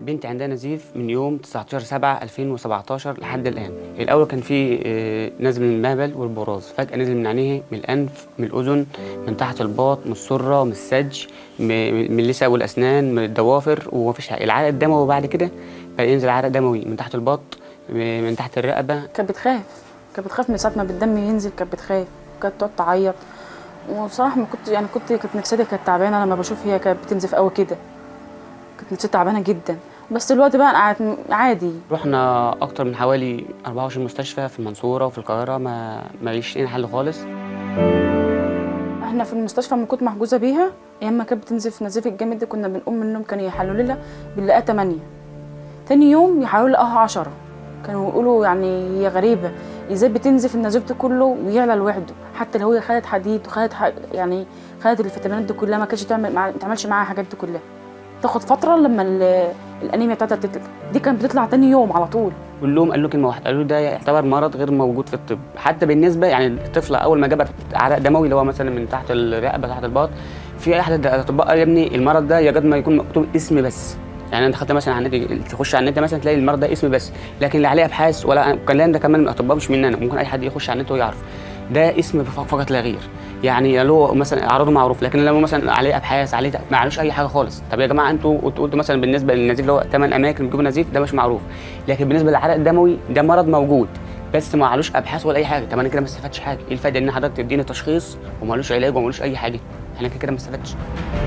بنتي عندها نزيف من يوم 19 7 2017 لحد الان الاول كان في آه، نزل من المهبل والبراز فجاه نزل من عينيه من الانف من الاذن من تحت الباط من السره من الثدي م- من اللثه والاسنان من الضوافر ومفيش حاجه العرق الدموي بعد كده بقى ينزل عرق دموي من تحت الباط م- من تحت الرقبه كانت بتخاف كانت بتخاف من ساعه ما الدم ينزل كانت بتخاف كانت تقعد تعيط وصراحه ما كنت يعني كنت كانت نفسيتي كانت تعبانه لما بشوف هي كانت بتنزف قوي كده كانت نفسيتي تعبانه جدا بس دلوقتي بقى أنا قاعد عادي رحنا اكتر من حوالي 24 مستشفى في المنصوره وفي القاهره ما ما ليش اي حل خالص احنا في المستشفى لما كنت محجوزه بيها ايام ما كانت بتنزف نزيف الجامد ده كنا بنقوم من النوم كانوا يحللوا لها بنلاقيها 8 تاني يوم يحاولوا لقاها 10 كانوا يقولوا يعني هي غريبه ازاي بتنزف النزيف ده كله ويعلى لوحده حتى لو هي خدت حديد وخدت ح- يعني خدت الفيتامينات دي كلها ما كانتش تعمل مع... ما تعملش معاها الحاجات دي كلها تاخد فتره لما ال- الانيميا بتاعتها تطلع دي كانت بتطلع تاني يوم على طول كلهم قالوا كلمه واحده قالوا ده يعتبر مرض غير موجود في الطب حتى بالنسبه يعني الطفله اول ما جابت عرق دموي اللي هو مثلا من تحت الرقبه تحت الباط في احد الاطباء قال يا ابني المرض ده يجب ما يكون مكتوب اسم بس يعني انت خدت مثلا على النت تخش على النت مثلا تلاقي المرض ده اسم بس لكن لا عليه ابحاث ولا الكلام ده كمان من الاطباء مش مننا ممكن اي حد يخش على النت ويعرف ده اسم فقط لا غير يعني له مثلا اعراضه معروف لكن لو مثلا عليه ابحاث عليه ما عليهوش اي حاجه خالص طب يا جماعه انتوا قلتوا قلتوا مثلا بالنسبه للنزيف اللي هو ثمان اماكن بيجيبوا نزيف ده مش معروف لكن بالنسبه للعرق الدموي ده مرض موجود بس ما عليهوش ابحاث ولا اي حاجه طب انا كده ما استفدتش حاجه ايه الفايده ان حضرتك تديني تشخيص ومالوش علاج ومالوش اي حاجه احنا كده كده ما استفدتش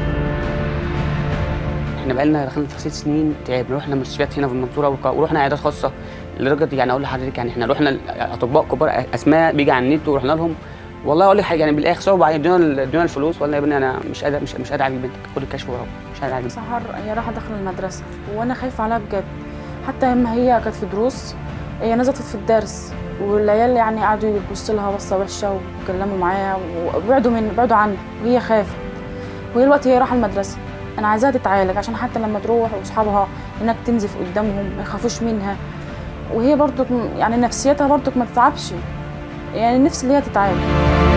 احنا بقالنا داخلين في ست سنين تعبنا رحنا مستشفيات هنا في المنصوره والق- ورحنا عيادات خاصه لدرجه يعني اقول لحضرتك يعني احنا رحنا اطباء كبار اسماء بيجي على النت ورحنا لهم والله اقول لك حاجه يعني بالاخر سوا بعدين ادونا ادونا الفلوس ولا يا ابني انا مش قادر مش, مش قادر اعالج بنتك خد الكشف وراها مش قادر اعالج سحر هي رايحه داخله المدرسه وانا خايفه عليها بجد حتى لما هي كانت في دروس هي نزلت في الدرس والعيال يعني قعدوا يبصوا لها بصه وحشه واتكلموا معاها وبعدوا من بعدوا عنها وهي خافت وهي دلوقتي هي رايحه المدرسه انا عايزاها تتعالج عشان حتى لما تروح واصحابها هناك تنزف قدامهم ما يخافوش منها وهي برضو يعني نفسيتها برضو ما تتعبش يعني نفسي اللي هي تتعالج